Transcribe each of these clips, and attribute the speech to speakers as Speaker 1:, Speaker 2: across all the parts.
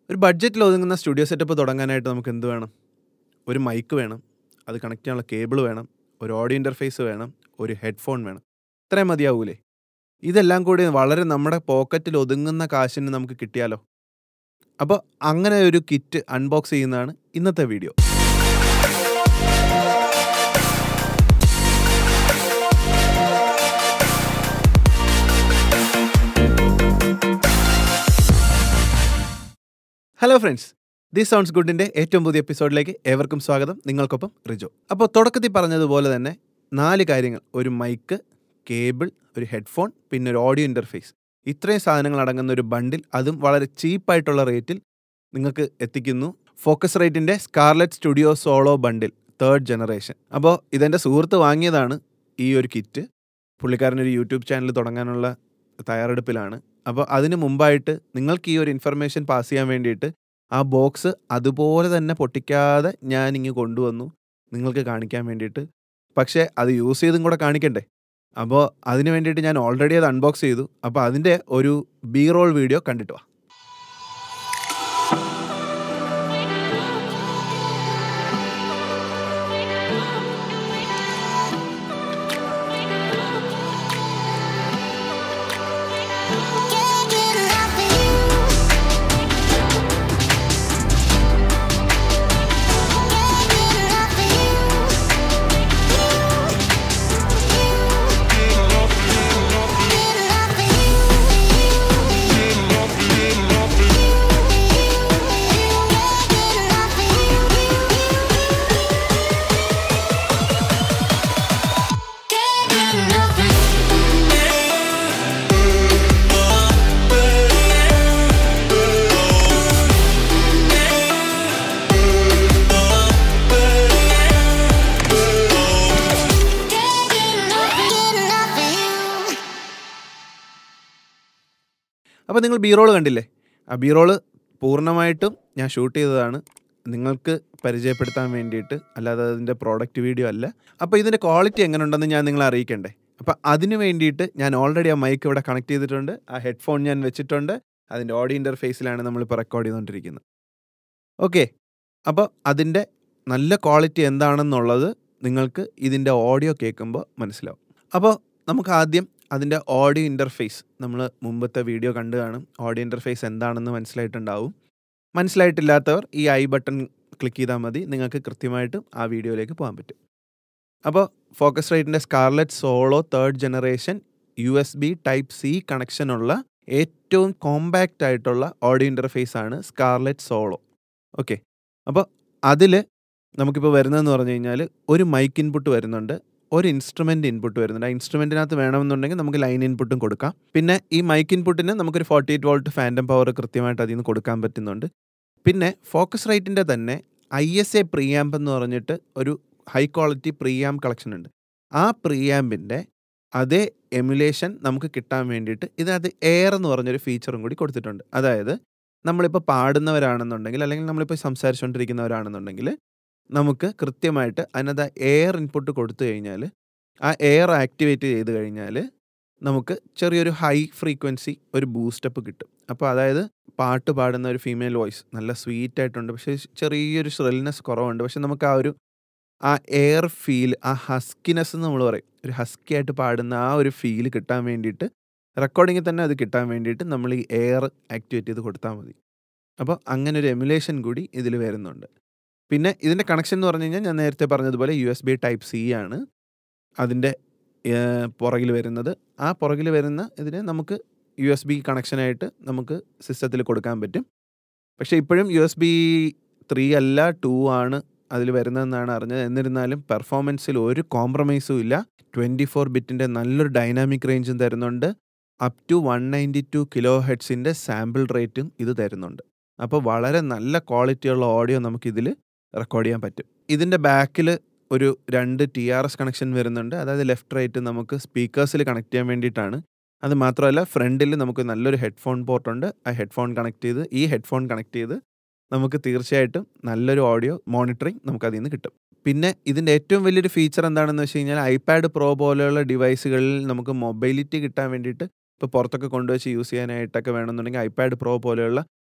Speaker 1: ഒരു ബഡ്ജറ്റിൽ ഒതുങ്ങുന്ന സ്റ്റുഡിയോ സെറ്റപ്പ് തുടങ്ങാനായിട്ട് നമുക്ക് എന്ത് വേണം ഒരു മൈക്ക് വേണം അത് കണക്ട് ചെയ്യാനുള്ള കേബിൾ വേണം ഒരു ഓഡിയോ ഇൻ്റർഫേസ് വേണം ഒരു ഹെഡ്ഫോൺ വേണം ഇത്രയും മതിയാവൂലേ ഇതെല്ലാം കൂടി വളരെ നമ്മുടെ പോക്കറ്റിൽ ഒതുങ്ങുന്ന കാശിന് നമുക്ക് കിട്ടിയാലോ അപ്പോൾ അങ്ങനെ ഒരു കിറ്റ് അൺബോക്സ് ചെയ്യുന്നതാണ് ഇന്നത്തെ video hello friends the sounds ഗുഡിൻ്റെ ഏറ്റവും പുതിയ എപ്പിസോഡിലേക്ക് ഏവർക്കും സ്വാഗതം നിങ്ങൾക്കൊപ്പം റിജോ അപ്പോൾ തുടക്കത്തിൽ പറഞ്ഞതുപോലെ തന്നെ നാല് കാര്യങ്ങൾ ഒരു മൈക്ക് കേബിൾ ഒരു ഹെഡ്ഫോൺ പിന്നെ ഒരു ഓഡിയോ ഇൻ്റർഫേസ് ഇത്രയും സാധനങ്ങൾ അടങ്ങുന്ന ഒരു ബണ്ടിൽ അതും വളരെ ചീപ്പായിട്ടുള്ള റേറ്റിൽ നിങ്ങൾക്ക് എത്തിക്കുന്നു ഫോക്കസ് റേറ്റിൻ്റെ Scarlett studio solo bundle third generation അപ്പോൾ ഇതെൻ്റെ സുഹൃത്ത് വാങ്ങിയതാണ് ഈ ഒരു കിറ്റ് പുള്ളിക്കാരനൊരു യൂട്യൂബ് ചാനൽ തുടങ്ങാനുള്ള തയ്യാറെടുപ്പിലാണ് അപ്പോൾ അതിന് മുമ്പായിട്ട് നിങ്ങൾക്ക് ഈ ഒരു ഇൻഫർമേഷൻ പാസ് ചെയ്യാൻ വേണ്ടിയിട്ട് ആ ബോക്സ് അതുപോലെ തന്നെ പൊട്ടിക്കാതെ ഞാൻ ഇങ്ങ് കൊണ്ടുവന്നു നിങ്ങൾക്ക് കാണിക്കാൻ വേണ്ടിയിട്ട് പക്ഷേ അത് യൂസ് ചെയ്തും കൂടെ കാണിക്കണ്ടേ അപ്പോൾ അതിന് വേണ്ടിയിട്ട് ഞാൻ ഓൾറെഡി അത് അൺബോക്സ് ചെയ്തു അപ്പോൾ അതിൻ്റെ ഒരു ബി റോൾ വീഡിയോ കണ്ടിട്ട് വാ
Speaker 2: Can't get enough of you. Can't get enough of you. Can't get enough of you. Can't get enough, get enough of you.
Speaker 1: അപ്പോൾ നിങ്ങൾ ബി റോൾ കണ്ടില്ലേ ആ ബി റോള് പൂർണ്ണമായിട്ടും ഞാൻ ഷൂട്ട് ചെയ്തതാണ് നിങ്ങൾക്ക് പരിചയപ്പെടുത്താൻ വേണ്ടിയിട്ട് അല്ലാതെ അതിൻ്റെ പ്രോഡക്റ്റ് വീഡിയോ അല്ല അപ്പോൾ ഇതിൻ്റെ ക്വാളിറ്റി എങ്ങനെ ഉണ്ടെന്ന് ഞാൻ നിങ്ങളെ അറിയിക്കണ്ടേ അപ്പോൾ അതിന് വേണ്ടിയിട്ട് ഞാൻ ഓൾറെഡി ആ മൈക്ക് ഇവിടെ കണക്ട് ചെയ്തിട്ടുണ്ട് ആ ഹെഡ്ഫോൺ ഞാൻ വെച്ചിട്ടുണ്ട് അതിൻ്റെ ഓഡിയോ ഇൻ്റർഫേസിലാണ് നമ്മളിപ്പോൾ റെക്കോർഡ് ചെയ്തുകൊണ്ടിരിക്കുന്നത് ഓക്കെ അപ്പോൾ അതിൻ്റെ നല്ല ക്വാളിറ്റി എന്താണെന്നുള്ളത് നിങ്ങൾക്ക് ഇതിൻ്റെ ഓഡിയോ കേൾക്കുമ്പോൾ മനസ്സിലാവും അപ്പോൾ നമുക്ക് ആദ്യം അതിൻ്റെ ഓഡിയോ ഇൻ്റർഫേസ് നമ്മൾ മുമ്പത്തെ വീഡിയോ കണ്ടു കാണും ഓഡിയോ ഇൻ്റർഫേസ് എന്താണെന്ന് മനസ്സിലായിട്ടുണ്ടാവും മനസ്സിലായിട്ടില്ലാത്തവർ ഈ ഐ ബട്ടൺ ക്ലിക്ക് ചെയ്താൽ മതി നിങ്ങൾക്ക് കൃത്യമായിട്ടും ആ വീഡിയോയിലേക്ക് പോകാൻ പറ്റും അപ്പോൾ ഫോക്കസ് റേറ്റിൻ്റെ Scarlett solo third generation U S B type C കണക്ഷനുള്ള ഏറ്റവും കോമ്പാക്റ്റ് ആയിട്ടുള്ള ഓഡിയോ ഇൻ്റർഫേസ് ആണ് സ്കാർലറ്റ് സോളോ ഓക്കെ അപ്പോൾ അതിൽ നമുക്കിപ്പോൾ വരുന്നതെന്ന് പറഞ്ഞു കഴിഞ്ഞാൽ ഒരു മൈക്ക് ഇൻപുട്ട് വരുന്നുണ്ട് ഒരു ഇൻസ്ട്രുമെൻ്റ് ഇൻപുട്ട് വരുന്നുണ്ട് ആ ഇൻസ്ട്രുമെൻറ്റിനകത്ത് വേണമെന്നുണ്ടെങ്കിൽ നമുക്ക് ലൈൻ ഇൻപുട്ടും കൊടുക്കാം പിന്നെ ഈ മൈക്ക് ഇൻപുട്ടിന് നമുക്കൊരു forty eight volt phantom power കൃത്യമായിട്ട് അതിൽ നിന്ന് കൊടുക്കാൻ പറ്റുന്നുണ്ട് പിന്നെ ഫോക്കസ് റേറ്റിൻ്റെ തന്നെ ഐ എസ് എ പ്രീയാമ്പ് എന്ന് പറഞ്ഞിട്ട് ഒരു ഹൈ ക്വാളിറ്റി പ്രീയാമ്പ് കളക്ഷൻ ഉണ്ട് ആ പ്രീയാമ്പിൻ്റെ അതേ എമുലേഷൻ നമുക്ക് കിട്ടാൻ വേണ്ടിയിട്ട് ഇതിനകത്ത് എയർ എന്ന് പറഞ്ഞൊരു ഫീച്ചറും കൂടി കൊടുത്തിട്ടുണ്ട് അതായത് നമ്മളിപ്പോൾ പാടുന്നവരാണെന്നുണ്ടെങ്കിൽ അല്ലെങ്കിൽ നമ്മളിപ്പോൾ സംസാരിച്ചുകൊണ്ടിരിക്കുന്നവരാണെന്നുണ്ടെങ്കിൽ നമുക്ക് കൃത്യമായിട്ട് അതിനകത്ത് എയർ ഇൻപുട്ട് കൊടുത്തു കഴിഞ്ഞാൽ ആ എയർ ആക്ടിവേറ്റ് ചെയ്ത് കഴിഞ്ഞാൽ നമുക്ക് ചെറിയൊരു ഹൈ ഫ്രീക്വൻസി ഒരു ബൂസ്റ്റപ്പ് കിട്ടും അപ്പോൾ അതായത് പാട്ട് പാടുന്ന ഒരു ഫീമെയിൽ വോയിസ് നല്ല സ്വീറ്റ് ആയിട്ടുണ്ട് പക്ഷേ ചെറിയൊരു ഷ്രിൽനെസ് കുറവുണ്ട് പക്ഷെ നമുക്ക് ആ ഒരു ആ എയർ ഫീൽ ആ ഹസ്കിനെസ് എന്ന് നമ്മൾ പറയും ഒരു ഹസ്കി ആയിട്ട് പാടുന്ന ആ ഒരു ഫീൽ കിട്ടാൻ വേണ്ടിയിട്ട് റെക്കോർഡിങ്ങിൽ തന്നെ അത് കിട്ടാൻ വേണ്ടിയിട്ട് നമ്മൾ ഈ എയർ ആക്ടിവേറ്റ് ചെയ്ത് കൊടുത്താൽ മതി അപ്പോൾ അങ്ങനെ ഒരു എമുലേഷൻ കൂടി ഇതിൽ വരുന്നുണ്ട് പിന്നെ ഇതിൻ്റെ കണക്ഷൻ എന്ന് പറഞ്ഞു കഴിഞ്ഞാൽ ഞാൻ നേരത്തെ പറഞ്ഞതുപോലെ U S B type C ആണ് അതിൻ്റെ പുറകിൽ വരുന്നത് ആ പുറകിൽ വരുന്ന ഇതിന് നമുക്ക് യു എസ് ബി കണക്ഷനായിട്ട് നമുക്ക് സിസ്റ്റത്തിൽ കൊടുക്കാൻ പറ്റും പക്ഷേ ഇപ്പോഴും യു എസ് ബി ത്രീ അല്ല ടു ആണ് അതിൽ വരുന്നതെന്നാണ് അറിഞ്ഞത് എന്നിരുന്നാലും പെർഫോമൻസിൽ ഒരു കോംപ്രമൈസും ഇല്ല ട്വൻറ്റി ഫോർ ബിറ്റിൻ്റെ നല്ലൊരു ഡൈനാമിക് റേഞ്ചും തരുന്നുണ്ട് up to one ninety two kilo ഹെഡ്സിൻ്റെ സാമ്പിൾ റേറ്റും ഇത് തരുന്നുണ്ട് അപ്പോൾ വളരെ നല്ല ക്വാളിറ്റിയുള്ള ഓഡിയോ നമുക്കിതിൽ റെക്കോർഡ് ചെയ്യാൻ പറ്റും ഇതിൻ്റെ ബാക്കിൽ ഒരു രണ്ട് ടി ആർ എസ് കണക്ഷൻ വരുന്നുണ്ട് അതായത് ലെഫ്റ്റ് റൈറ്റ് നമുക്ക് സ്പീക്കേഴ്സിൽ കണക്ട് ചെയ്യാൻ വേണ്ടിയിട്ടാണ് അത് മാത്രമല്ല ഫ്രണ്ടിൽ നമുക്ക് നല്ലൊരു ഹെഡ്ഫോൺ പോർട്ടുണ്ട് ആ ഹെഡ്ഫോൺ കണക്ട് ചെയ്ത് ഈ ഹെഡ്ഫോൺ കണക്ട് ചെയ്ത് നമുക്ക് തീർച്ചയായിട്ടും നല്ലൊരു ഓഡിയോ മോണിറ്ററിങ് നമുക്ക് അതിൽ നിന്ന് കിട്ടും പിന്നെ ഇതിൻ്റെ ഏറ്റവും വലിയൊരു ഫീച്ചർ എന്താണെന്ന് വെച്ച് കഴിഞ്ഞാൽ ഐപാഡ് പ്രോ പോലെയുള്ള ഡിവൈസുകളിൽ നമുക്ക് മൊബൈലിറ്റി കിട്ടാൻ വേണ്ടിയിട്ട് ഇപ്പോൾ പുറത്തൊക്കെ കൊണ്ടുവച്ച് യൂസ് ചെയ്യാനായിട്ടൊക്കെ വേണമെന്നുണ്ടെങ്കിൽ ഐപാഡ് പ്രോ പോലെയുള്ള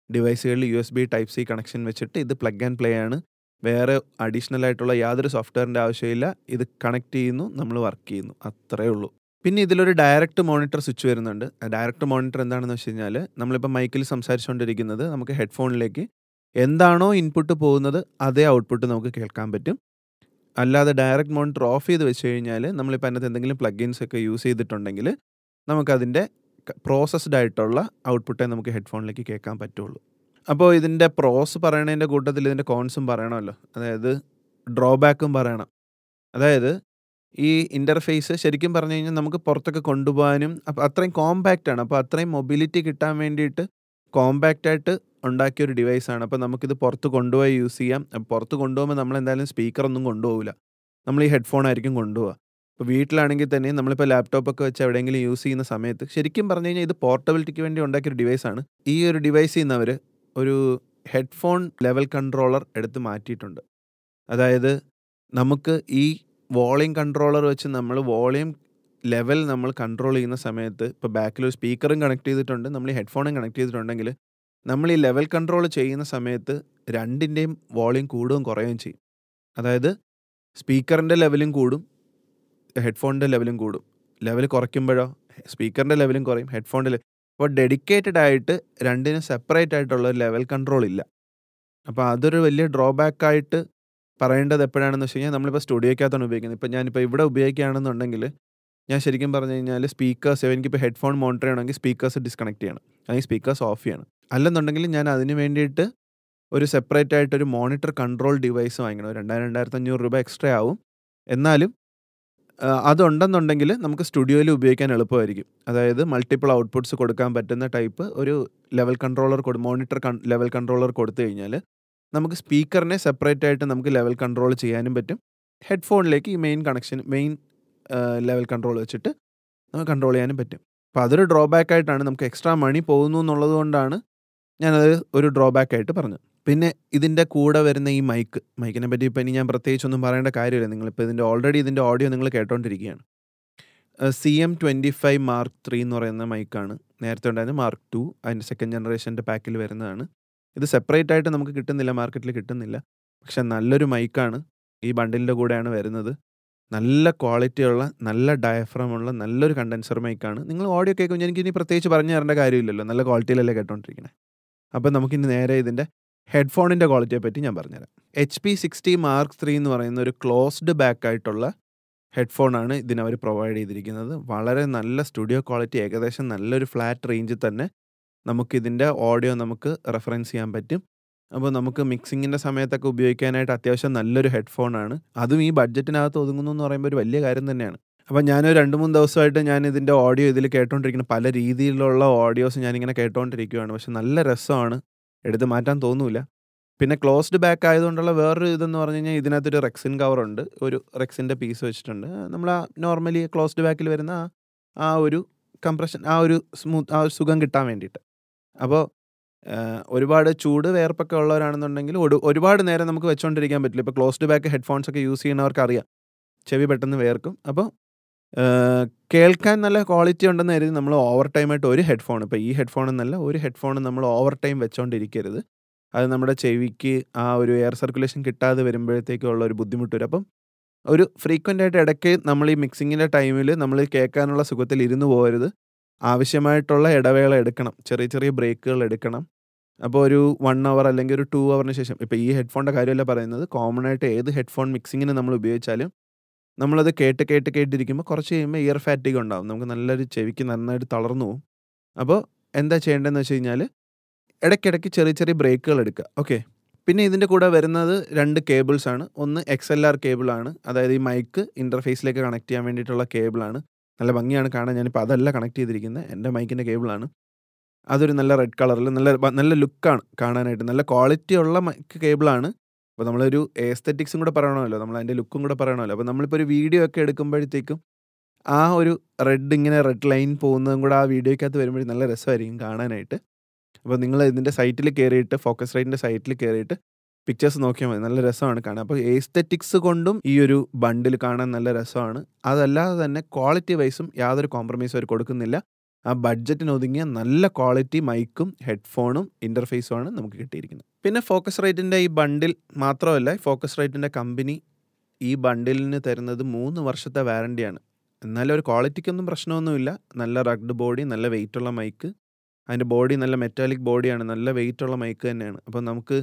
Speaker 1: ഡിവൈസുകളിൽ U S B type C connection വെച്ചിട്ട് ഇത് പ്ലഗ് ആൻഡ് പ്ലേ ആണ് വേറെ അഡീഷണൽ ആയിട്ടുള്ള യാതൊരു സോഫ്റ്റ്വെയറിൻ്റെ ആവശ്യമില്ല ഇത് കണക്ട് ചെയ്യുന്നു നമ്മൾ വർക്ക് ചെയ്യുന്നു അത്രേ ഉള്ളൂ പിന്നെ ഇതിലൊരു ഡയറക്റ്റ് മോണിറ്റർ സ്വിച്ച് വരുന്നുണ്ട് ഡയറക്റ്റ് മോണിറ്റർ എന്താണെന്ന് വെച്ച് കഴിഞ്ഞാൽ നമ്മളിപ്പോൾ മൈക്കിൽ സംസാരിച്ചുകൊണ്ടിരിക്കുന്നത് നമുക്ക് ഹെഡ്ഫോണിലേക്ക് എന്താണോ ഇൻപുട്ട് പോകുന്നത് അതേ ഔട്ട്പുട്ട് നമുക്ക് കേൾക്കാൻ പറ്റും അല്ലാതെ ഡയറക്റ്റ് മോണിറ്റർ ഓഫ് ചെയ്ത് വെച്ച് കഴിഞ്ഞാൽ നമ്മളിപ്പോൾ അതിനകത്ത് എന്തെങ്കിലും പ്ലഗിൻസ് ഒക്കെ യൂസ് ചെയ്തിട്ടുണ്ടെങ്കിൽ നമുക്കതിൻ്റെ പ്രോസസ്ഡ് ആയിട്ടുള്ള ഔട്ട്പുട്ടേ നമുക്ക് ഹെഡ്ഫോണിലേക്ക് കേൾക്കാൻ പറ്റുള്ളൂ അപ്പോൾ ഇതിൻ്റെ പ്രോസ് പറയണതിൻ്റെ കൂട്ടത്തിൽ ഇതിൻ്റെ കോൺസും പറയണമല്ലോ അതായത് ഡ്രോബാക്കും പറയണം അതായത് ഈ ഇൻ്റർഫേസ് ശരിക്കും പറഞ്ഞു കഴിഞ്ഞാൽ നമുക്ക് പുറത്തൊക്കെ കൊണ്ടുപോകാനും അപ്പോൾ അത്രയും കോമ്പാക്റ്റ് ആണ് അപ്പോൾ അത്രയും മൊബിലിറ്റി കിട്ടാൻ വേണ്ടിയിട്ട് കോമ്പാക്റ്റ് ആയിട്ട് ഉണ്ടാക്കിയ ഒരു ഡിവൈസാണ് അപ്പോൾ നമുക്കിത് പുറത്ത് കൊണ്ടുപോയി യൂസ് ചെയ്യാം അപ്പോൾ പുറത്ത് കൊണ്ടുപോകുമ്പോൾ നമ്മൾ എന്തായാലും സ്പീക്കറൊന്നും കൊണ്ടുപോകില്ല നമ്മൾ ഈ ഹെഡ്ഫോൺ ആയിരിക്കും കൊണ്ടുപോകുക ഇപ്പോൾ വീട്ടിലാണെങ്കിൽ തന്നെ നമ്മളിപ്പോൾ ലാപ്ടോപ്പൊക്കെ വെച്ച് എവിടെയെങ്കിലും യൂസ് ചെയ്യുന്ന സമയത്ത് ശരിക്കും പറഞ്ഞു കഴിഞ്ഞാൽ ഇത് പോർട്ടബിലിറ്റിക്ക് വേണ്ടി ഉണ്ടാക്കിയൊരു ഡിവൈസാണ് ഈ ഒരു ഡിവൈസിൽ നിന്ന് അവർ ഒരു ഹെഡ്ഫോൺ ലെവൽ കൺട്രോളർ എടുത്ത് മാറ്റിയിട്ടുണ്ട് അതായത് നമുക്ക് ഈ വോളിയം കൺട്രോളർ വെച്ച് നമ്മൾ വോളിയം ലെവൽ നമ്മൾ കൺട്രോൾ ചെയ്യുന്ന സമയത്ത് ഇപ്പോൾ ബാക്കിൽ ഒരു സ്പീക്കറും കണക്ട് ചെയ്തിട്ടുണ്ട് നമ്മൾ ഈ ഹെഡ്ഫോണും കണക്ട് ചെയ്തിട്ടുണ്ടെങ്കിൽ നമ്മൾ ഈ ലെവൽ കൺട്രോൾ ചെയ്യുന്ന സമയത്ത് രണ്ടിൻ്റെയും വോളിയം കൂടുകയും കുറയുകയും ചെയ്യും അതായത് സ്പീക്കറിൻ്റെ ലെവലും കൂടും ഹെഡ്ഫോണിൻ്റെ ലെവലും കൂടും ലെവൽ കുറയ്ക്കുമ്പോഴോ സ്പീക്കറിൻ്റെ ലെവലും കുറയും ഹെഡ്ഫോണിൻ്റെ അപ്പോൾ ഡെഡിക്കേറ്റഡ് ആയിട്ട് രണ്ടിനും സെപ്പറേറ്റ് ആയിട്ടുള്ള ഒരു ലെവൽ കൺട്രോൾ ഇല്ല അപ്പോൾ അതൊരു വലിയ ഡ്രോബാക്ക് ആയിട്ട് പറയേണ്ടത് എപ്പോഴാണെന്ന് വെച്ച് കഴിഞ്ഞാൽ നമ്മളിപ്പോൾ സ്റ്റുഡിയോക്കകത്താണ് ഉപയോഗിക്കുന്നത് ഇപ്പോൾ ഞാനിപ്പോൾ ഇവിടെ ഉപയോഗിക്കുകയാണെന്നുണ്ടെങ്കിൽ ഞാൻ ശരിക്കും പറഞ്ഞു കഴിഞ്ഞാൽ സ്പീക്കേഴ്സ് എനിക്കിപ്പോൾ ഹെഡ്ഫോൺ മോണിറ്റർ ചെയ്യണമെങ്കിൽ സ്പീക്കേഴ്സ് ഡിസ്കണക്ട് ചെയ്യണം അല്ലെങ്കിൽ സ്പീക്കേഴ്സ് ഓഫ് ചെയ്യണം അല്ലെന്നുണ്ടെങ്കിൽ ഞാൻ അതിന് വേണ്ടിയിട്ട് ഒരു സെപ്പറേറ്റ് ആയിട്ട് ഒരു മോണിറ്റർ കൺട്രോൾ ഡിവൈസ് വാങ്ങിക്കണം രണ്ടായിരം രണ്ടായിരത്തി അഞ്ഞൂറ് രൂപ എക്സ്ട്രാ ആവും എന്നാലും ആ, അതുണ്ടെന്നുണ്ടെങ്കിൽ നമുക്ക് സ്റ്റുഡിയോയിൽ ഉപയോഗിക്കാൻ എളുപ്പമായിരിക്കും അതായത് മൾട്ടിപ്പിൾ ഔട്ട്പുട്ട്സ് കൊടുക്കാൻ പറ്റുന്ന ടൈപ്പ് ഒരു ലെവൽ കൺട്രോളർ കൊടു മോണിറ്റർ ലെവൽ കൺട്രോളർ കൊടുത്തു കഴിഞ്ഞാൽ നമുക്ക് സ്പീക്കറിനെ സെപ്പറേറ്റ് ആയിട്ട് നമുക്ക് ലെവൽ കൺട്രോൾ ചെയ്യാനും പറ്റും ഹെഡ്ഫോണിലേക്ക് ഈ main connection main level control വെച്ചിട്ട് നമുക്ക് കൺട്രോൾ ചെയ്യാനും പറ്റും അപ്പോൾ അതൊരു ഡ്രോബാക്ക് ആയിട്ടാണ് നമുക്ക് എക്സ്ട്രാ മണി പോകുന്നു എന്നുള്ളത് കൊണ്ടാണ് ഞാനത് ഒരു ഡ്രോബാക്ക് ആയിട്ട് പറഞ്ഞത് പിന്നെ ഇതിൻ്റെ കൂടെ വരുന്ന ഈ മൈക്ക് മൈക്കിനെ പറ്റി ഇപ്പം ഇനി ഞാൻ പ്രത്യേകിച്ചൊന്നും പറയേണ്ട കാര്യമില്ല നിങ്ങളിപ്പോൾ ഇതിൻ്റെ ഓൾറെഡി ഇതിൻ്റെ ഓഡിയോ നിങ്ങൾ കേട്ടോണ്ടിരിക്കുകയാണ് C M twenty five mark three എന്ന് പറയുന്ന മൈക്കാണ് നേരത്തെ ഉണ്ടായിരുന്ന മാർക്ക് ടു അതിൻ്റെ സെക്കൻഡ് ജനറേഷൻ്റെ പാക്കിൽ വരുന്നതാണ് ഇത് സെപ്പറേറ്റ് ആയിട്ട് നമുക്ക് കിട്ടുന്നില്ല മാർക്കറ്റിൽ കിട്ടുന്നില്ല പക്ഷെ നല്ലൊരു മൈക്കാണ് ഈ ബണ്ടിലിൻ്റെ കൂടെയാണ് വരുന്നത് നല്ല ക്വാളിറ്റിയുള്ള നല്ല ഡയഫ്രമുള്ള നല്ലൊരു കണ്ടൻസർ മൈക്കാണ് നിങ്ങൾ ഓഡിയോ കേൾക്കുമ്പോൾ എനിക്ക് ഇനി പ്രത്യേകിച്ച് പറഞ്ഞു തരേണ്ട കാര്യമില്ലല്ലോ നല്ല ക്വാളിറ്റിയിലല്ലേ കേട്ടോണ്ടിരിക്കുന്നത് അപ്പോൾ നമുക്കിനി നേരെ ഇതിൻ്റെ ഹെഡ്ഫോണിൻ്റെ ക്വാളിറ്റിയെ പറ്റി ഞാൻ പറഞ്ഞുതരാം H P sixty mark three എന്ന് പറയുന്ന ഒരു ക്ലോസ്ഡ് ബാക്ക് ആയിട്ടുള്ള ഹെഡ്ഫോണാണ് ഇതിനവർ പ്രൊവൈഡ് ചെയ്തിരിക്കുന്നത് വളരെ നല്ല സ്റ്റുഡിയോ ക്വാളിറ്റി ഏകദേശം നല്ലൊരു ഫ്ലാറ്റ് റേഞ്ചിൽ തന്നെ നമുക്കിതിൻ്റെ ഓഡിയോ നമുക്ക് റെഫറൻസ് ചെയ്യാൻ പറ്റും അപ്പോൾ നമുക്ക് മിക്സിങ്ങിൻ്റെ സമയത്തൊക്കെ ഉപയോഗിക്കാനായിട്ട് അത്യാവശ്യം നല്ലൊരു ഹെഡ്ഫോണാണ് അതും ഈ ബഡ്ജറ്റിനകത്ത് ഒതുങ്ങുന്നു എന്ന് പറയുമ്പോൾ ഒരു വലിയ കാര്യം തന്നെയാണ് അപ്പോൾ ഞാനൊരു രണ്ട് മൂന്ന് ദിവസമായിട്ട് ഞാൻ ഇതിൻ്റെ ഓഡിയോ ഇതിൽ കേട്ടോണ്ടിരിക്കുന്ന പല രീതിയിലുള്ള ഓഡിയോസ് ഞാനിങ്ങനെ കേട്ടോണ്ടിരിക്കുകയാണ് പക്ഷെ നല്ല രസമാണ് എടുത്ത് മാറ്റാൻ തോന്നൂല പിന്നെ ക്ലോസ്ഡ് ബാക്ക് ആയതുകൊണ്ടുള്ള വേറൊരു ഇതെന്ന് പറഞ്ഞു കഴിഞ്ഞാൽ ഇതിനകത്തൊരു റെക്സിൻ കവറുണ്ട് ഒരു റെക്സിൻ്റെ പീസ് വെച്ചിട്ടുണ്ട് നമ്മൾ ആ നോർമലി ക്ലോസ്ഡ് ബാക്കിൽ വരുന്ന ആ ആ ഒരു കംപ്രഷൻ ആ ഒരു സ്മൂത്ത് ആ ഒരു സുഖം കിട്ടാൻ വേണ്ടിയിട്ട് അപ്പോൾ ഒരുപാട് ചൂട് വേർപ്പൊക്കെ ഉള്ളവരാണെന്നുണ്ടെങ്കിൽ ഒരു ഒരുപാട് നേരം നമുക്ക് വെച്ചുകൊണ്ടിരിക്കാൻ പറ്റില്ല ഇപ്പോൾ ക്ലോസ്ഡ് ബാക്ക് ഹെഡ്ഫോൺസ് ഒക്കെ യൂസ് ചെയ്യുന്നവർക്ക് അറിയാം ചെവി പെട്ടെന്ന് വേർക്കും അപ്പോൾ കേൾക്കാൻ നല്ല ക്വാളിറ്റി ഉണ്ടെന്ന് കരുതി നമ്മൾ ഓവർ ടൈമായിട്ട് ഒരു ഹെഡ്ഫോൺ ഇപ്പോൾ ഈ ഹെഡ്ഫോൺ എന്നല്ല ഒരു ഹെഡ്ഫോൺ നമ്മൾ ഓവർ ടൈം വെച്ചുകൊണ്ടിരിക്കരുത് അത് നമ്മുടെ ചെവിക്ക് ആ ഒരു എയർ സർക്കുലേഷൻ കിട്ടാതെ വരുമ്പോഴത്തേക്കുള്ള ഒരു ബുദ്ധിമുട്ട് വരും അപ്പം ഒരു ഫ്രീക്വൻ്റ് ആയിട്ട് ഇടയ്ക്ക് നമ്മൾ ഈ മിക്സിങ്ങിൻ്റെ ടൈമിൽ നമ്മൾ കേൾക്കാനുള്ള സുഖത്തിൽ ഇരുന്ന് പോകരുത് ആവശ്യമായിട്ടുള്ള ഇടവേള എടുക്കണം ചെറിയ ചെറിയ ബ്രേക്കുകൾ എടുക്കണം അപ്പോൾ ഒരു വൺ അവർ അല്ലെങ്കിൽ ഒരു ടു അവറിന് ശേഷം ഇപ്പോൾ ഈ ഹെഡ്ഫോണിൻ്റെ കാര്യമല്ല പറയുന്നത് കോമൺ ആയിട്ട് ഏത് ഹെഡ്ഫോൺ മിക്സിങ്ങിന് നമ്മൾ ഉപയോഗിച്ചാലും നമ്മളത് കേട്ട് കേട്ട് കേട്ടിരിക്കുമ്പോൾ കുറച്ച് കഴിയുമ്പോൾ ഇയർ ഫാറ്റിക് ഉണ്ടാവും നമുക്ക് നല്ലൊരു ചെവിക്ക് നന്നായിട്ട് തളർന്നു പോകും അപ്പോൾ എന്താ ചെയ്യേണ്ടതെന്ന് വെച്ച് കഴിഞ്ഞാൽ ഇടയ്ക്കിടയ്ക്ക് ചെറിയ ചെറിയ ബ്രേക്കുകൾ എടുക്കുക ഓക്കെ പിന്നെ ഇതിൻ്റെ കൂടെ വരുന്നത് രണ്ട് കേബിൾസ് ആണ് ഒന്ന് എക്സ് എൽ ആർ കേബിളാണ് അതായത് ഈ മൈക്ക് ഇൻ്റർഫേസിലേക്ക് കണക്ട് ചെയ്യാൻ വേണ്ടിയിട്ടുള്ള കേബിളാണ് നല്ല ഭംഗിയാണ് കാണാൻ ഞാനിപ്പോൾ അതല്ല കണക്ട് ചെയ്തിരിക്കുന്നത് എൻ്റെ മൈക്കിൻ്റെ കേബിളാണ് അതൊരു നല്ല റെഡ് കളറിൽ നല്ല ബ- നല്ല ലുക്കാണ് കാണാനായിട്ട് നല്ല ക്വാളിറ്റി ഉള്ള മൈക്ക് കേബിളാണ് അപ്പോൾ നമ്മളൊരു എസ്തെറ്റിക്സും കൂടെ പറയണമല്ലോ നമ്മൾ അതിൻ്റെ ലുക്കും കൂടെ പറയണമല്ലോ അപ്പോൾ നമ്മളിപ്പോൾ ഒരു വീഡിയോ ഒക്കെ എടുക്കുമ്പോഴത്തേക്കും ആ ഒരു റെഡ് ഇങ്ങനെ റെഡ് ലൈൻ പോകുന്നതും കൂടെ ആ വീഡിയോക്കകത്ത് വരുമ്പോഴേ നല്ല രസമായിരിക്കും കാണാനായിട്ട് അപ്പോൾ നിങ്ങൾ ഇതിൻ്റെ സൈറ്റിൽ കയറിയിട്ട് ഫോക്കസ് റൈറ്റിൻ്റെ സൈറ്റിൽ കയറിയിട്ട് പിക്ചേഴ്സ് നോക്കിയാൽ മതി നല്ല രസമാണ് കാണാൻ അപ്പോൾ എസ്തെറ്റിക്സ് കൊണ്ടും ഈ ഒരു ബണ്ടിൽ കാണാൻ നല്ല രസമാണ് അതല്ലാതെ തന്നെ ക്വാളിറ്റി വൈസും യാതൊരു കോംപ്രമൈസും അവർ കൊടുക്കുന്നില്ല ആ ബഡ്ജറ്റിന് ഒതുങ്ങിയ നല്ല ക്വാളിറ്റി മൈക്കും ഹെഡ്ഫോണും ഇൻ്റർഫേസുമാണ് നമുക്ക് കിട്ടിയിരിക്കുന്നത് പിന്നെ ഫോക്കസ് റൈറ്റിൻ്റെ ഈ ബണ്ടിൽ മാത്രമല്ല ഫോക്കസ് റൈറ്റിൻ്റെ കമ്പനി ഈ ബണ്ടിലിന് തരുന്നത് മൂന്ന് വർഷത്തെ വാറണ്ടിയാണ് എന്നാലും ഒരു ക്വാളിറ്റിക്കൊന്നും പ്രശ്നമൊന്നുമില്ല നല്ല റഗ്ഡ് ബോഡി നല്ല വെയിറ്റുള്ള മൈക്ക് അതിൻ്റെ ബോഡി നല്ല മെറ്റാലിക് ബോഡിയാണ് നല്ല വെയിറ്റുള്ള മൈക്ക് തന്നെയാണ് അപ്പോൾ നമുക്ക്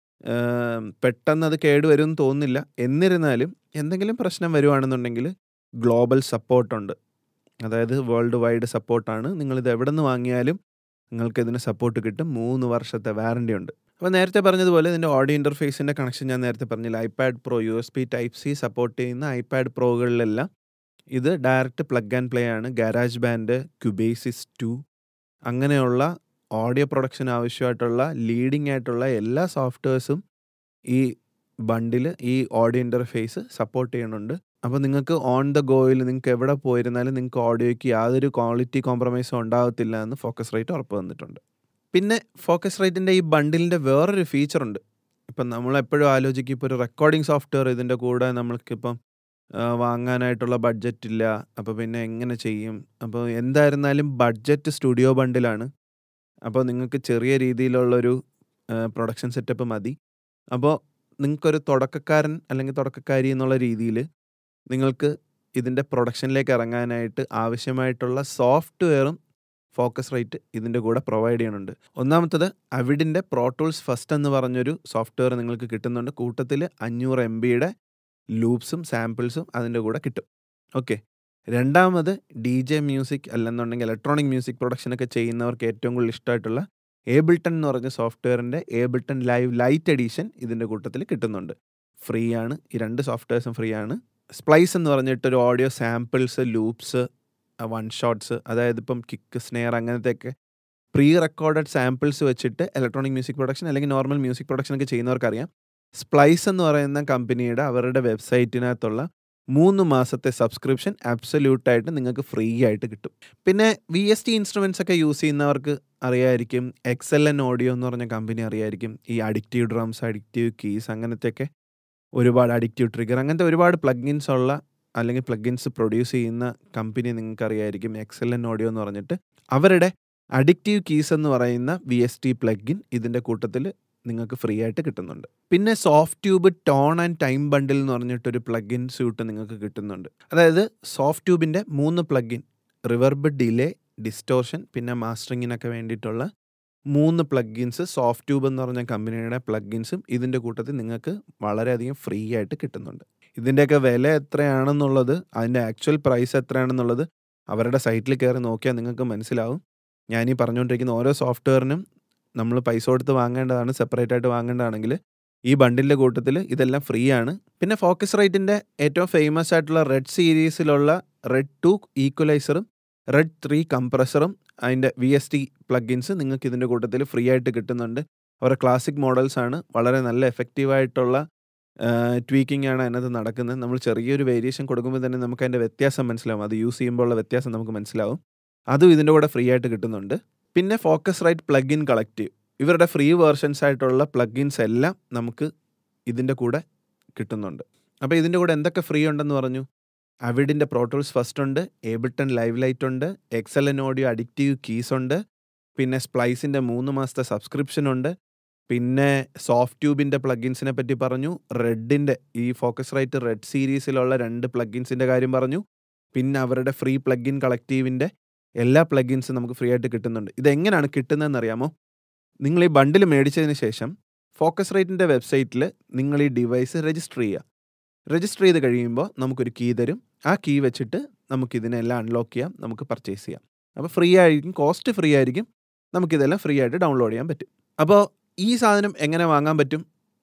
Speaker 1: ഏം, പെട്ടെന്ന് അത് കേടുവരും എന്ന് തോന്നുന്നില്ല എന്നിരുന്നാലും എന്തെങ്കിലും പ്രശ്നം വരുവാണെന്നുണ്ടെങ്കിൽ ഗ്ലോബൽ സപ്പോർട്ടുണ്ട് അതായത് വേൾഡ് വൈഡ് സപ്പോർട്ടാണ് നിങ്ങളിത് എവിടെ നിന്ന് വാങ്ങിയാലും നിങ്ങൾക്ക് ഇതിന് സപ്പോർട്ട് കിട്ടും മൂന്ന് വർഷത്തെ വാറണ്ടി ഉണ്ട് അപ്പോൾ നേരത്തെ പറഞ്ഞതുപോലെ ഇതിൻ്റെ ഓഡിയോ ഇൻ്റർഫേസിൻ്റെ കണക്ഷൻ ഞാൻ നേരത്തെ പറഞ്ഞില്ല iPad pro U S B type C support ചെയ്യുന്ന ഐപാഡ് പ്രോകളിലെല്ലാം ഇത് ഡയറക്റ്റ് പ്ലഗ് ആൻഡ് പ്ലേ ആണ് ഗാരാജ് ബാൻഡ് ക്യുബേസിസ് ടു അങ്ങനെയുള്ള ഓഡിയോ പ്രൊഡക്ഷൻ ആവശ്യമായിട്ടുള്ള ലീഡിംഗ് ആയിട്ടുള്ള എല്ലാ സോഫ്റ്റ്വെയർസും ഈ ബണ്ടിൽ ഈ ഓഡിയോ ഇൻ്റർഫേസ് സപ്പോർട്ട് ചെയ്യുന്നുണ്ട് അപ്പോൾ നിങ്ങൾക്ക് ഓൺ ദ ഗോയിൽ നിങ്ങൾക്ക് എവിടെ പോയിരുന്നാലും നിങ്ങൾക്ക് ഓഡിയോയ്ക്ക് യാതൊരു ക്വാളിറ്റി കോംപ്രമൈസും ഉണ്ടാകത്തില്ല എന്ന് ഫോക്കസ് റേറ്റ് ഉറപ്പ് വന്നിട്ടുണ്ട് പിന്നെ ഫോക്കസ് റേറ്റിൻ്റെ ഈ ബണ്ടിലിൻ്റെ വേറൊരു ഫീച്ചറുണ്ട് ഇപ്പം നമ്മൾ എപ്പോഴും ആലോചിക്കും ഇപ്പോൾ ഒരു റെക്കോർഡിംഗ് സോഫ്റ്റ്വെയർ ഇതിൻ്റെ കൂടെ നമ്മൾക്കിപ്പം ആ, വാങ്ങാനായിട്ടുള്ള ബഡ്ജറ്റ് ഇല്ല അപ്പോൾ പിന്നെ എങ്ങനെ ചെയ്യും അപ്പോൾ എന്തായിരുന്നാലും ബഡ്ജറ്റ് സ്റ്റുഡിയോ ബണ്ടിലാണ് അപ്പോൾ നിങ്ങൾക്ക് ചെറിയ രീതിയിലുള്ളൊരു പ്രൊഡക്ഷൻ സെറ്റപ്പ് മതി അപ്പോൾ നിങ്ങൾക്കൊരു തുടക്കക്കാരൻ അല്ലെങ്കിൽ തുടക്കക്കാരി എന്നുള്ള രീതിയിൽ നിങ്ങൾക്ക് ഇതിൻ്റെ പ്രൊഡക്ഷനിലേക്ക് ഇറങ്ങാനായിട്ട് ആവശ്യമായിട്ടുള്ള സോഫ്റ്റ്വെയറും ഫോക്കസ് റേറ്റ് ഇതിൻ്റെ കൂടെ പ്രൊവൈഡ് ചെയ്യുന്നുണ്ട് ഒന്നാമത്തത് അവിഡിൻ്റെ പ്രോട്ടൂൾസ് ഫസ്റ്റ് എന്ന് പറഞ്ഞൊരു സോഫ്റ്റ്വെയർ നിങ്ങൾക്ക് കിട്ടുന്നുണ്ട് കൂട്ടത്തിൽ അഞ്ഞൂറ് എം ബിയുടെ ലൂപ്സും സാമ്പിൾസും അതിൻ്റെ കൂടെ കിട്ടും ഓക്കെ രണ്ടാമത് ഡി ജെ മ്യൂസിക് അല്ലെന്നുണ്ടെങ്കിൽ ഇലക്ട്രോണിക് മ്യൂസിക് പ്രൊഡക്ഷനൊക്കെ ചെയ്യുന്നവർക്ക് ഏറ്റവും കൂടുതൽ ഇഷ്ടമായിട്ടുള്ള ഏബിൾട്ടൺ എന്ന് പറഞ്ഞ സോഫ്റ്റ്വെയറിൻ്റെ ഏബിൾട്ടൺ ലൈവ് ലൈറ്റ് എഡീഷൻ ഇതിൻ്റെ കൂട്ടത്തിൽ കിട്ടുന്നുണ്ട് ഫ്രീ ആണ് ഈ രണ്ട് സോഫ്റ്റ്വെയർസും ഫ്രീ ആണ് സ്പ്ലൈസ് എന്ന് പറഞ്ഞിട്ടൊരു audio samples loops one shots അതായത് ഇപ്പം കിക്ക് സ്നെയർ അങ്ങനത്തെയൊക്കെ പ്രീ റെക്കോർഡഡ് സാമ്പിൾസ് വെച്ചിട്ട് ഇലക്ട്രോണിക് മ്യൂസിക് പ്രൊഡക്ഷൻ അല്ലെങ്കിൽ നോർമൽ മ്യൂസിക് പ്രൊഡക്ഷൻ ഒക്കെ ചെയ്യുന്നവർക്കറിയാം സ്പ്ലൈസ് എന്ന് പറയുന്ന കമ്പനിയുടെ അവരുടെ വെബ്സൈറ്റിനകത്തുള്ള മൂന്ന് മാസത്തെ സബ്സ്ക്രിപ്ഷൻ അബ്സല്യൂട്ടായിട്ട് നിങ്ങൾക്ക് ഫ്രീ ആയിട്ട് കിട്ടും പിന്നെ വി എസ് ടി ഇൻസ്ട്രുമെൻസ് ഒക്കെ യൂസ് ചെയ്യുന്നവർക്ക് അറിയായിരിക്കും എക്സ് എൽ എൻ ഓഡിയോ എന്ന് പറഞ്ഞ കമ്പനി അറിയായിരിക്കും ഈ അഡിക്റ്റീവ് ഡ്രംസ് അഡിക്റ്റീവ് കീസ് അങ്ങനത്തെയൊക്കെ ഒരുപാട് അഡിക്റ്റീവ് ട്രിഗർ അങ്ങനത്തെ ഒരുപാട് പ്ലഗിൻസ് ഉള്ള അല്ലെങ്കിൽ പ്ലഗിൻസ് പ്രൊഡ്യൂസ് ചെയ്യുന്ന കമ്പനി നിങ്ങൾക്ക് അറിയായിരിക്കും എക്സ് എൽ എൻ ഓഡിയോ എന്ന് പറഞ്ഞിട്ട് അവരുടെ അഡിക്റ്റീവ് കീസ് എന്ന് പറയുന്ന വി എസ് ടി പ്ലഗിൻ ഇതിൻ്റെ കൂട്ടത്തിൽ നിങ്ങൾക്ക് ഫ്രീ ആയിട്ട് കിട്ടുന്നുണ്ട് പിന്നെ Softube tone and time bundle എന്ന് പറഞ്ഞിട്ടൊരു പ്ലഗിൻ സ്യൂട്ട് നിങ്ങൾക്ക് കിട്ടുന്നുണ്ട് അതായത് സോഫ്റ്റ് ട്യൂബിൻ്റെ മൂന്ന് പ്ലഗിൻ റിവർബ് ഡിലേ ഡിസ്റ്റോർഷൻ പിന്നെ മാസ്റ്ററിങ്ങിനൊക്കെ വേണ്ടിയിട്ടുള്ള മൂന്ന് പ്ലഗിൻസ് സോഫ്റ്റ് ട്യൂബ് എന്ന് പറഞ്ഞ കമ്പനിയുടെ പ്ലഗിൻസും ഇതിൻ്റെ കൂട്ടത്തിൽ നിങ്ങൾക്ക് വളരെയധികം ഫ്രീ ആയിട്ട് കിട്ടുന്നുണ്ട് ഇതിൻ്റെയൊക്കെ വില എത്രയാണെന്നുള്ളത് അതിൻ്റെ ആക്ച്വൽ പ്രൈസ് എത്രയാണെന്നുള്ളത് അവരുടെ സൈറ്റിൽ കയറി നോക്കിയാൽ നിങ്ങൾക്ക് മനസ്സിലാവും ഞാൻ ഈ പറഞ്ഞുകൊണ്ടിരിക്കുന്ന ഓരോ സോഫ്റ്റ്വെയറിനും നമ്മൾ പൈസ കൊടുത്ത് വാങ്ങേണ്ടതാണ് സെപ്പറേറ്റ് ആയിട്ട് വാങ്ങേണ്ടതാണെങ്കിൽ ഈ ബണ്ടിൻ്റെ കൂട്ടത്തിൽ ഇതെല്ലാം ഫ്രീ ആണ് പിന്നെ ഫോക്കസ് റേറ്റിൻ്റെ ഏറ്റവും ഫേമസ് ആയിട്ടുള്ള റെഡ് സീരീസിലുള്ള റെഡ് ടു ഈക്വലൈസറും റെഡ് ത്രീ കംപ്രസറും അതിൻ്റെ വി എസ് ടി പ്ലഗിൻസ് നിങ്ങൾക്ക് ഇതിൻ്റെ കൂട്ടത്തിൽ ഫ്രീ ആയിട്ട് കിട്ടുന്നുണ്ട് അവരുടെ ക്ലാസിക് മോഡൽസ് ആണ് വളരെ നല്ല എഫക്റ്റീവായിട്ടുള്ള ട്വീക്കിംഗ് ആണ് അതിനകത്ത് നടക്കുന്നത് നമ്മൾ ചെറിയൊരു വേരിയേഷൻ കൊടുക്കുമ്പോൾ തന്നെ നമുക്ക് അതിൻ്റെ വ്യത്യാസം മനസ്സിലാവും അത് യൂസ് ചെയ്യുമ്പോൾ ഉള്ള വ്യത്യാസം നമുക്ക് മനസ്സിലാവും അതും ഇതിൻ്റെ കൂടെ ഫ്രീ ആയിട്ട് കിട്ടുന്നുണ്ട് പിന്നെ ഫോക്കസ് റൈറ്റ് പ്ലഗിൻ കളക്റ്റീവ് ഇവരുടെ ഫ്രീ വേർഷൻസ് ആയിട്ടുള്ള പ്ലഗിൻസ് എല്ലാം നമുക്ക് ഇതിൻ്റെ കൂടെ കിട്ടുന്നുണ്ട് അപ്പോൾ ഇതിൻ്റെ കൂടെ എന്തൊക്കെ ഫ്രീ ഉണ്ടെന്ന് പറഞ്ഞു അവിഡിൻ്റെ പ്രോട്ടോൾസ് ഫസ്റ്റ് ഉണ്ട് ഏബിൾട്ടൺ ലൈവ് ലൈറ്റ് ഉണ്ട് X L N audio addictive keys ഉണ്ട് പിന്നെ സ്പ്ലൈസിൻ്റെ മൂന്ന് മാസത്തെ സബ്സ്ക്രിപ്ഷൻ ഉണ്ട് പിന്നെ സോഫ്റ്റ് ട്യൂബിൻ്റെ പ്ലഗിൻസിനെ പറ്റി പറഞ്ഞു റെഡിൻ്റെ ഈ ഫോക്കസ് റൈറ്റ് റെഡ് സീരീസിലുള്ള രണ്ട് പ്ലഗിൻസിൻ്റെ കാര്യം പറഞ്ഞു പിന്നെ അവരുടെ ഫ്രീ പ്ലഗിൻ കളക്റ്റീവിൻ്റെ എല്ലാ പ്ലഗിൻസും നമുക്ക് ഫ്രീ ആയിട്ട് കിട്ടുന്നുണ്ട് ഇതെങ്ങനെയാണ് കിട്ടുന്നതെന്ന് അറിയാമോ നിങ്ങൾ ഈ ബണ്ടിൽ മേടിച്ചതിന് ശേഷം ഫോക്കസ് റേറ്റിൻ്റെ വെബ്സൈറ്റിൽ നിങ്ങൾ ഈ ഡിവൈസ് രജിസ്റ്റർ ചെയ്യുക രജിസ്റ്റർ ചെയ്ത് കഴിയുമ്പോൾ നമുക്കൊരു കീ തരും ആ കീ വെച്ചിട്ട് നമുക്ക് ഇതിനെല്ലാം അൺലോക്ക് ചെയ്യാം നമുക്ക് പർച്ചേസ് ചെയ്യാം അപ്പോൾ ഫ്രീ ആയിരിക്കും കോസ്റ്റ് ഫ്രീ ആയിരിക്കും നമുക്കിതെല്ലാം ഫ്രീ ആയിട്ട് ഡൗൺലോഡ് ചെയ്യാൻ പറ്റും അപ്പോൾ ഈ സാധനം എങ്ങനെ വാങ്ങാൻ പറ്റും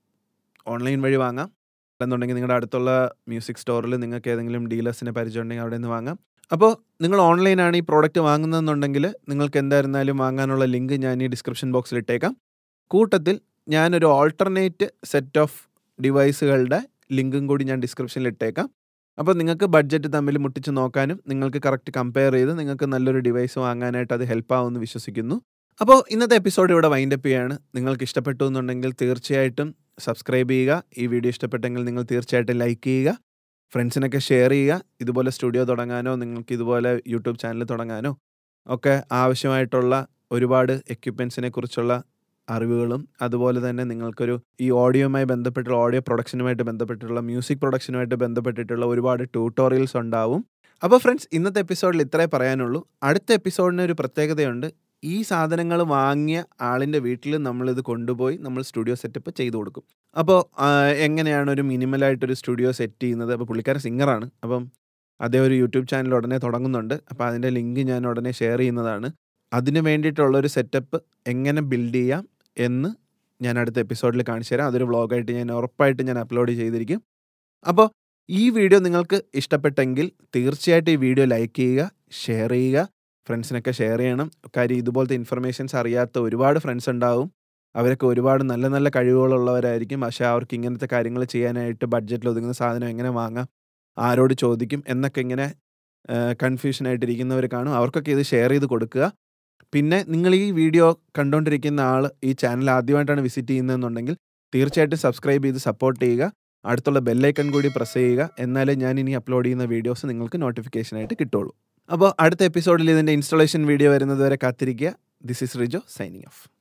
Speaker 1: ഓൺലൈൻ വഴി വാങ്ങാം അല്ലെന്നുണ്ടെങ്കിൽ നിങ്ങളുടെ അടുത്തുള്ള മ്യൂസിക് സ്റ്റോറിൽ നിങ്ങൾക്ക് ഏതെങ്കിലും ഡീലേഴ്സിനെ പരിചയം ഉണ്ടെങ്കിൽ അവിടെ നിന്ന് വാങ്ങാം അപ്പോൾ നിങ്ങൾ ഓൺലൈനാണ് ഈ പ്രോഡക്റ്റ് വാങ്ങുന്നതെന്നുണ്ടെങ്കിൽ നിങ്ങൾക്ക് എന്തായിരുന്നാലും വാങ്ങാനുള്ള ലിങ്ക് ഞാൻ ഈ ഡിസ്ക്രിപ്ഷൻ ബോക്സിൽ ഇട്ടേക്കാം കൂട്ടത്തിൽ ഞാനൊരു ഓൾട്ടർനേറ്റ് സെറ്റ് ഓഫ് ഡിവൈസുകളുടെ ലിങ്കും കൂടി ഞാൻ ഡിസ്ക്രിപ്ഷനിൽ ഇട്ടേക്കാം അപ്പോൾ നിങ്ങൾക്ക് ബഡ്ജറ്റ് തമ്മിൽ മുട്ടിച്ച് നോക്കാനും നിങ്ങൾക്ക് കറക്റ്റ് കമ്പയർ ചെയ്ത് നിങ്ങൾക്ക് നല്ലൊരു ഡിവൈസ് വാങ്ങാനായിട്ട് അത് ഹെൽപ്പ് ആവുമെന്ന് വിശ്വസിക്കുന്നു അപ്പോൾ ഇന്നത്തെ എപ്പിസോഡ് ഇവിടെ വൈൻഡപ്പ് ചെയ്യാണ് നിങ്ങൾക്ക് ഇഷ്ടപ്പെട്ടു എന്നുണ്ടെങ്കിൽ തീർച്ചയായിട്ടും സബ്സ്ക്രൈബ് ചെയ്യുക ഈ വീഡിയോ ഇഷ്ടപ്പെട്ടെങ്കിൽ നിങ്ങൾ തീർച്ചയായിട്ടും ലൈക്ക് ചെയ്യുക ഫ്രണ്ട്സിനൊക്കെ ഷെയർ ചെയ്യുക ഇതുപോലെ സ്റ്റുഡിയോ തുടങ്ങാനോ നിങ്ങൾക്ക് ഇതുപോലെ യൂട്യൂബ് ചാനൽ തുടങ്ങാനോ ഒക്കെ ആവശ്യമായിട്ടുള്ള ഒരുപാട് എക്യുപ്മെൻസിനെ കുറിച്ചുള്ള അറിവുകളും അതുപോലെ തന്നെ നിങ്ങൾക്കൊരു ഈ ഓഡിയോയുമായി ബന്ധപ്പെട്ടുള്ള ഓഡിയോ പ്രൊഡക്ഷനുമായിട്ട് ബന്ധപ്പെട്ടുള്ള മ്യൂസിക് പ്രൊഡക്ഷനുമായിട്ട് ബന്ധപ്പെട്ടിട്ടുള്ള ഒരുപാട് ട്യൂട്ടോറിയൽസ് ഉണ്ടാവും അപ്പോൾ ഫ്രണ്ട്സ് ഇന്നത്തെ എപ്പിസോഡിൽ ഇത്രേ പറയാനുള്ളൂ അടുത്ത എപ്പിസോഡിന് ഒരു പ്രത്യേകതയുണ്ട് ഈ സാധനങ്ങൾ വാങ്ങിയ ആളിൻ്റെ വീട്ടിൽ നമ്മളിത് കൊണ്ടുപോയി നമ്മൾ സ്റ്റുഡിയോ സെറ്റപ്പ് ചെയ്തു കൊടുക്കും അപ്പോൾ എങ്ങനെയാണ് ഒരു മിനിമലായിട്ടൊരു സ്റ്റുഡിയോ സെറ്റ് ചെയ്യുന്നത് അപ്പോൾ പുള്ളിക്കാരൻ സിംഗറാണ് അപ്പം അതേ ഒരു യൂട്യൂബ് ചാനൽ ഉടനെ തുടങ്ങുന്നുണ്ട് അപ്പോൾ അതിൻ്റെ ലിങ്ക് ഞാൻ ഉടനെ ഷെയർ ചെയ്യുന്നതാണ് അതിന് വേണ്ടിയിട്ടുള്ളൊരു സെറ്റപ്പ് എങ്ങനെ ബിൽഡ് ചെയ്യാം എന്ന് ഞാൻ അടുത്ത എപ്പിസോഡിൽ കാണിച്ചു തരാം അതൊരു വ്ളോഗായിട്ട് ഞാൻ ഉറപ്പായിട്ട് ഞാൻ അപ്ലോഡ് ചെയ്തിരിക്കും അപ്പോൾ ഈ വീഡിയോ നിങ്ങൾക്ക് ഇഷ്ടപ്പെട്ടെങ്കിൽ തീർച്ചയായിട്ടും ഈ വീഡിയോ ലൈക്ക് ചെയ്യുക ഷെയർ ചെയ്യുക ഫ്രണ്ട്സിനൊക്കെ ഷെയർ ചെയ്യണം കാര്യം ഇതുപോലത്തെ ഇൻഫർമേഷൻസ് അറിയാത്ത ഒരുപാട് ഫ്രണ്ട്സ് ഉണ്ടാവും അവരൊക്കെ ഒരുപാട് നല്ല നല്ല കഴിവുകളുള്ളവരായിരിക്കും പക്ഷേ അവർക്ക് ഇങ്ങനത്തെ കാര്യങ്ങൾ ചെയ്യാനായിട്ട് ബഡ്ജറ്റിൽ ഒതുങ്ങുന്ന സാധനം എങ്ങനെ വാങ്ങാം ആരോട് ചോദിക്കും എന്നൊക്കെ ഇങ്ങനെ കൺഫ്യൂഷനായിട്ടിരിക്കുന്നവർ കാണും അവർക്കൊക്കെ ഇത് ഷെയർ ചെയ്ത് കൊടുക്കുക പിന്നെ നിങ്ങൾ ഈ വീഡിയോ കണ്ടുകൊണ്ടിരിക്കുന്ന ആൾ ഈ ചാനൽ ആദ്യമായിട്ടാണ് വിസിറ്റ് ചെയ്യുന്നതെന്നുണ്ടെങ്കിൽ തീർച്ചയായിട്ടും സബ്സ്ക്രൈബ് ചെയ്ത് സപ്പോർട്ട് ചെയ്യുക അടുത്തുള്ള ബെല്ലൈക്കൺ കൂടി പ്രസ് ചെയ്യുക എന്നാലേ ഞാൻ ഇനി അപ്ലോഡ് ചെയ്യുന്ന വീഡിയോസ് നിങ്ങൾക്ക് നോട്ടിഫിക്കേഷനായിട്ട് കിട്ടുള്ളൂ അപ്പോൾ അടുത്ത എപ്പിസോഡിൽ ഇതിൻ്റെ ഇൻസ്റ്റലേഷൻ വീഡിയോ വരുന്നത് വരെ കാത്തിരിക്കുക this is Rijo signing of